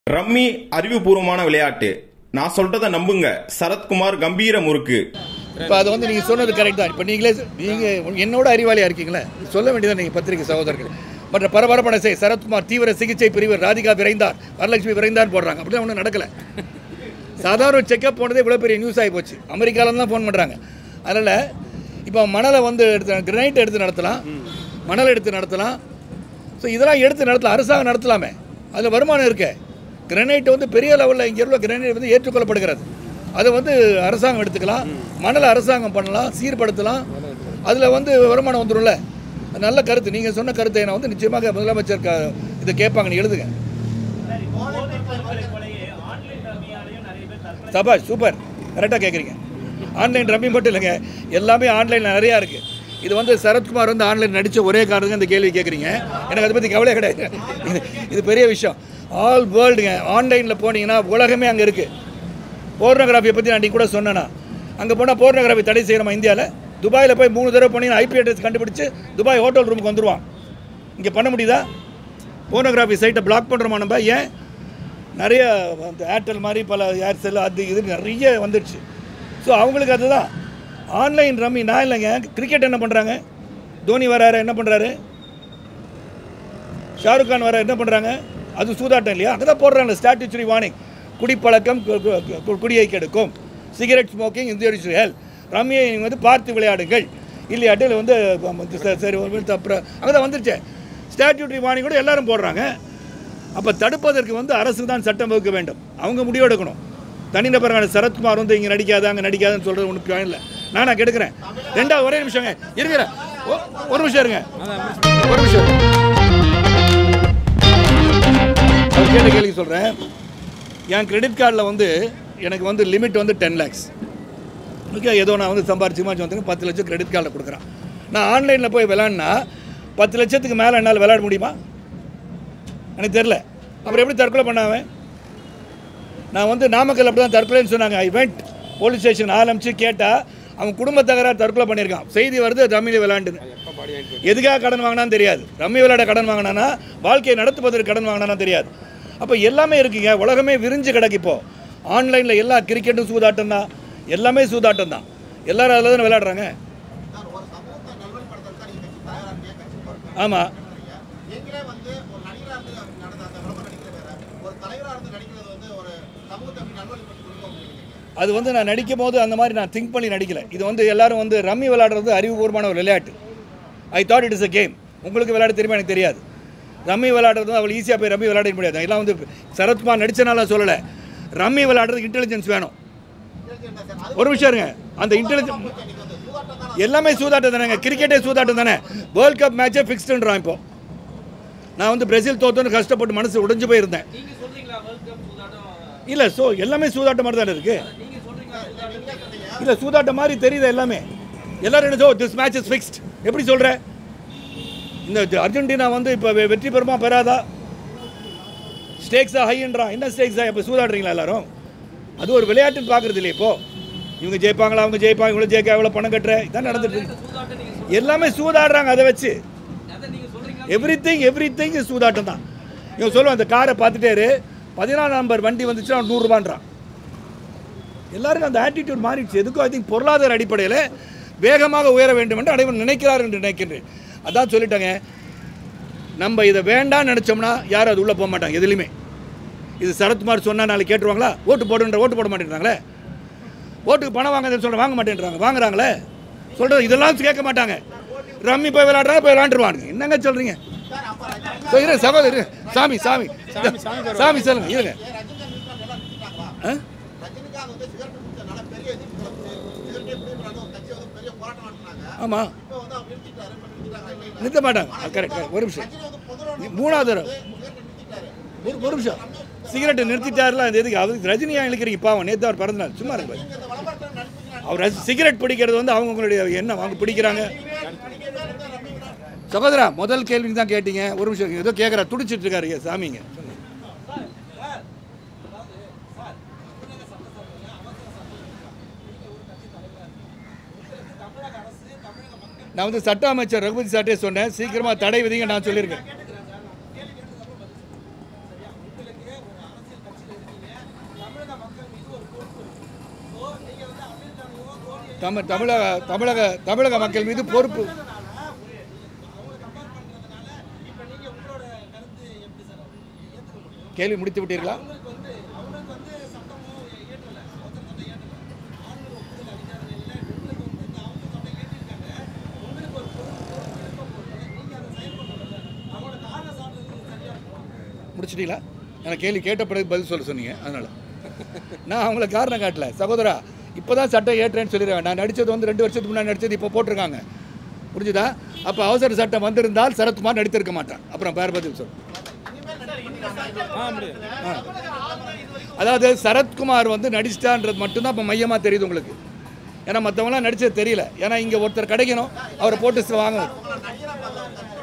Rummy அறிவுபூர்வமான விளையாட்டு நான் சொல்றத நம்புங்க சரத்குமார் கம்பீர முறுக்கு இப்போ அது வந்து நீங்கள் சொன்னது கரெக்ட் தான் இப்போ நீங்களே நீங்கள் என்னோட அறிவாளியாக இருக்கீங்களே சொல்ல வேண்டியதான் நீங்கள் பத்திரிகை சகோதரர்கள் மற்ற பரபரப்பான செய் சரத்குமார் தீவிர சிகிச்சை பிரிவு ராதிகா விரைந்தார் வரலட்சுமி விரைந்தார் போடுறாங்க அப்படிலாம் ஒன்றும் நடக்கலை சாதாரண செக்கப் போனதே இவ்வளோ பெரிய நியூஸ் ஆகி போச்சு அமெரிக்காவில் தான் ஃபோன் பண்ணுறாங்க அதனால் இப்போ மணலை வந்து எடுத்து கிரனைட் எடுத்து நடத்தலாம் மணல் எடுத்து நடத்தலாம் ஸோ இதெல்லாம் எடுத்து நடத்தலாம் அரசாங்கம் நடத்தலாமே அதில் வருமானம் இருக்கே கிரனைட் வந்து பெரிய லெவலில் இங்கே உள்ள கிரனைட் வந்து ஏற்றுக்கொள்ளப்படுகிறது அதை வந்து அரசாங்கம் எடுத்துக்கலாம் மணலை அரசாங்கம் பண்ணலாம் சீர்படுத்தலாம் அதில் வந்து வருமானம் வந்துடும்ல அது நல்ல கருத்து நீங்கள் சொன்ன கருத்தை நான் வந்து நிச்சயமாக முதலமைச்சர் க இதை கேட்பாங்கன்னு எழுதுங்க சபாஷ் சூப்பர் கரெக்டாக கேட்குறீங்க ஆன்லைன் ரம்மி மட்டும் இல்லைங்க எல்லாமே ஆன்லைனில் நிறையா இருக்குது இது வந்து சரத்குமார் வந்து ஆன்லைன் நடித்த ஒரே காரணத்துக்கு இந்த கேள்வி கேட்குறீங்க எனக்கு அதை பற்றி கவலை கிடையாது இது இது பெரிய விஷயம் ஆல் வேர்ல்டுங்க ஆன்லைனில் போனீங்கன்னா உலகமே அங்கே இருக்குது போர்னோகிராஃபியை பற்றி நான் நீ கூட சொன்னேன்னா அங்கே போனால் போர்னோகிராஃபி தடை செய்கிறோமா இந்தியாவில் துபாயில் போய் மூணு தடவை போனீங்கன்னா ஐபி அட்ரஸ் கண்டுபிடிச்சு துபாய் ஹோட்டல் ரூமுக்கு வந்துடுவான் இங்கே பண்ண முடியுதா போர்னோகிராஃபி சைட்டை பிளாக் பண்ணுறோமா நம்ம ஏன் நிறைய அந்த ஏர்டெல் மாதிரி பல ஏர்செல் அது இது நிறைய வந்துடுச்சு ஸோ அவங்களுக்கு அதுதான் ஆன்லைன் ரம்மி நான் இல்லைங்க கிரிக்கெட் என்ன பண்ணுறாங்க தோனி வராரு என்ன பண்ணுறாரு ஷாருக் கான் வர என்ன பண்ணுறாங்க அது சூதாட்டம் இல்லையா அங்கே தான் போடுறாங்க ஸ்டாட்டுச்சுரி வார்னிங் குடிப்பழக்கம் கு- கு- கு- குடியை கெடுக்கும் சிகரெட் ஸ்மோக்கிங் இன்ஜுரிஸ் ஹெல்த் ரம்மியை வந்து பார்த்து விளையாடுங்கள் இல்லையாட்டில் வந்து ச- சரி ஒரு minute அப்புறம் அங்கே தான் வந்துருச்சு ஸ்டாட்யூட்டரி வார்னிங் கூட எல்லாரும் போடுறாங்க அப்போ தடுப்பதற்கு வந்து அரசு தான் சட்டம் வகுக்க வேண்டும் அவங்க முடிவு எடுக்கணும் தனிநபரான சரத்குமார் வந்து இங்கே நடிக்காத அங்கே நடிக்காதுன்னு சொல்கிறது ஒன்றும் பயன் இல்லை நானா கெடுக்கிறேன் ரெண்டாவது ஒரே நிமிஷங்க இருங்க ஒ- ஒரு நிமிஷம் இருங்க ஒரு நிமிஷம் அவர் கேட்ட கேள்வி சொல்கிறேன் என் கிரெடிட் கார்டில் வந்து எனக்கு வந்து லிமிட் வந்து டென் லேக்ஸ் ஓகே ஏதோ நான் வந்து சம்பாரிச்சுமா வந்து பத்து லட்சம் கிரெடிட் கார்டில் கொடுக்குறேன் நான் ஆன்லைனில் போய் விளாட்னா பத்து லட்சத்துக்கு மேலே என்னால் விளையாட முடியுமா எனக்கு தெரில அப்புறம் எப்படி தற்கொலை பண்ணாவன் நான் வந்து நாமக்கல் அப்படி தான் தற்கொலைன்னு சொன்னாங்க ஐ வெண்ட் போலீஸ் ஸ்டேஷன் ஆரம்பித்து கேட்டால் அவன் குடும்ப தகராறு தற்கொலை பண்ணியிருக்கான் செய்தி வருது ரம்மியில் விளாண்டுன்னு எதுக்காக கடன் வாங்கினான்னு தெரியாது ரம்மி விளையாட கடன் வாங்கினானா வாழ்க்கையை நடத்துவதற்கு கடன் வாங்கினானா தெரியாது அப்போ எல்லாமே இருக்குங்க உலகமே விரிஞ்சு கிடக்கு இப்போ ஆன்லைனில் எல்லா கிரிக்கெட்டும் சூதாட்டம் தான் எல்லாமே சூதாட்டம் தான் எல்லாரும் அதில் தானே விளையாடுறாங்க ஆமாம் நீங்களே வந்து ஒரு நடிகரா இருந்து நடந்த அந்த விளம்பரம் நடிக்கிற வேற ஒரு தலைவரா இருந்து நடிக்கிறது வந்து ஒரு சமூகத்தை எப்படி நல்வழிப்படுத்தி கொடுக்கும் அப்படின்னு அது வந்து நான் நடிக்கும் போது அந்த மாதிரி நான் திங்க் பண்ணி நடிக்கல இது வந்து எல்லாரும் வந்து ரம்மி விளையாடுறது அறிவுபூர்வமான ஒரு விளையாட்டு I thought it is a game உங்களுக்கு விளையாட தெரியுமா எனக்கு தெரியாது ரம்மி விளையாடுறது வந்து அவள் ஈஸியாக போய் ரம்மி விளையாட முடியாது எல்லாம் வந்து சரத்குமார் நடிச்சனால சொல்லலை ரம்மி விளையாடுறதுக்கு இன்டெலிஜென்ஸ் வேணும் ஒரு விஷயம் இருங்க அந்த இன்டெலிஜென்ஸ் எல்லாமே சூதாட்டம் தானேங்க கிரிக்கெட்டே சூதாட்டம் தானே வேர்ல்ட் கப் மேட்சே ஃபிக்ஸ்டுன்றான் இப்போ நான் வந்து பிரேசில் தோத்தோன்னு கஷ்டப்பட்டு மனசு உடைஞ்சு போயிருந்தேன் இல்லை ஸோ எல்லாமே சூதாட்டம் மாதிரி தானே இருக்கு இல்லை சூதாட்டம் மாதிரி தெரியுது எல்லாமே எல்லாரும் என்ன so this match is fixed எப்படி சொல்கிற இந்த அர்ஜென்டினா வந்து இப்போ வெற்றி பெறுமா பெறாதா ஸ்டேக்ஸா ஹைன்றான் என்ன ஸ்டேக்ஸா இப்போ சூதாடுறீங்களா எல்லாரும் அது ஒரு விளையாட்டுன்னு பார்க்குறது இல்லையா இப்போ இவங்க ஜெயிப்பாங்களா அவங்க ஜெயிப்பாங்க இவ்வளோ ஜெயிக்க எவ்வளோ பணம் கட்டுற இதான் நடந்துட்டு இருக்கு எல்லாமே சூதாடுறாங்க அதை வச்சு எவ்ரி திங் எவ்ரி திங் சூதாட்டம் தான் இவன் சொல்லுவான் அந்த காரை பார்த்துட்டே பதினாலாம் நம்பர் வண்டி வந்துச்சுன்னா நூறுரூபான்றான் எல்லாருக்கும் அந்த ஆட்டிடியூட் மாறிடுச்சு எதுக்கும் ஐ திங்க் பொருளாதார அடிப்படையில் வேகமாக உயர வேண்டும் என்று அனைவரும் நினைக்கிறார் என்று நினைக்கின்றேன் அதான் சொல்லிட்டாங்க நம்ம இதை வேண்டாம்னு நினச்சோம்னா யாரும் அது உள்ளே போக மாட்டாங்க எதுலையுமே இது சரத்குமார் சொன்னால் நாளைக்கு கேட்டுருவாங்களா ஓட்டு போடுன்ற ஓட்டு போட மாட்டேன்றாங்களே ஓட்டுக்கு பணம் வாங்குறதுன்னு சொல்ல வாங்க மாட்டேன்றாங்க வாங்குறாங்களே சொல்கிறது இதெல்லாம் கேட்க மாட்டாங்க ரம்மி போய் விளையாடுறாங்க போய் விளையாண்டுருவானுங்க என்னங்க சொல்கிறீங்க இரு சகோதரி சாமி சாமி சாமி சொல்லுங்க இருங்க ஆ ரஜினிகாந்த் வந்து சிகரெட் குடிச்சதுனால பெரிய எதிர்ப்பு கிளம்புச்சு சிகரெட்டே பிடிக்கிறாங்க ஒரு கட்சி வந்து பெரிய போராட்டம் நடத்தினாங்க ஆமாம் இப்போ வந்து அவர் நிறுத்திட்டாரு இப்போ நிறுத்திட்டாங்க இல்லை இல்லை நிறுத்த மாட்டாங்க கரெக்ட் ஒரு நிமிஷம் ரஜினி வந்து பொதுவாக மூணாவது தடவை சிகரெட்டை நிறுத்திட்டாரு ஒரு ஒரு நிமிஷம் சிகரெட்டை நிறுத்திட்டாருலாம் அது எதுக்கு அவர் ரஜினியா இழுக்கிறீங்க பாவம் நேற்று அவர் பிறந்தநாள் சும்மா இருக்கு பாரு. இந்த விளம்பரத்தில் நடிச்சுக்கிறாங்க அவர் ரசி- சிகரெட் பிடிக்கிறது வந்து அவங்களுடைய என்ன அவங்க பிடிக்கிறாங்க சகோதரா முதல் கேள்வி தான் கேட்டீங்க ஒரு நிமிஷம் ஏதோ கேட்குறா துடிச்சிட்டு இருக்காரு ஐயா, சாமிங்க நான் வந்து சட்ட அமைச்சர் ரகுபதி சாட்டே சொன்னேன் சீக்கிரமா தடை விதிங்க நான் சொல்லியிருக்கேன் தமிழ் தமிழக தமிழக தமிழக மக்கள் மீது பொறுப்பு கேள்வி முடித்து விட்டீர்களா முடிச்சிட்டீங்களா எனக்கு கேள்வி கேட்ட பிறகு பதில் சொல்ல சொன்னீங்க அதனால் நான் அவங்கள காரணம் காட்டல சகோதரா இப்போ தான் சட்டம் ஏற்றேன்னு சொல்லிடுவேன் நான் நடித்தது வந்து ரெண்டு வருஷத்துக்கு முன்னாடி நடித்தது இப்போ போட்டிருக்காங்க புரிஞ்சுதா அப்போ அவசர சட்டம் வந்திருந்தால் சரத்குமார் நடித்திருக்க மாட்டான் அப்புறம் வேறு பதில் சொல் ஆ. அதாவது சரத்குமார் வந்து நடிச்சிட்டான்றது மட்டும்தான் இப்போ மையமாக தெரியுது உங்களுக்கு ஏன்னா மற்றவங்களாம் நடிச்சது தெரியல ஏன்னா இங்கே ஒருத்தர் கிடைக்கணும் அவரை போட்டு வாங்கணும்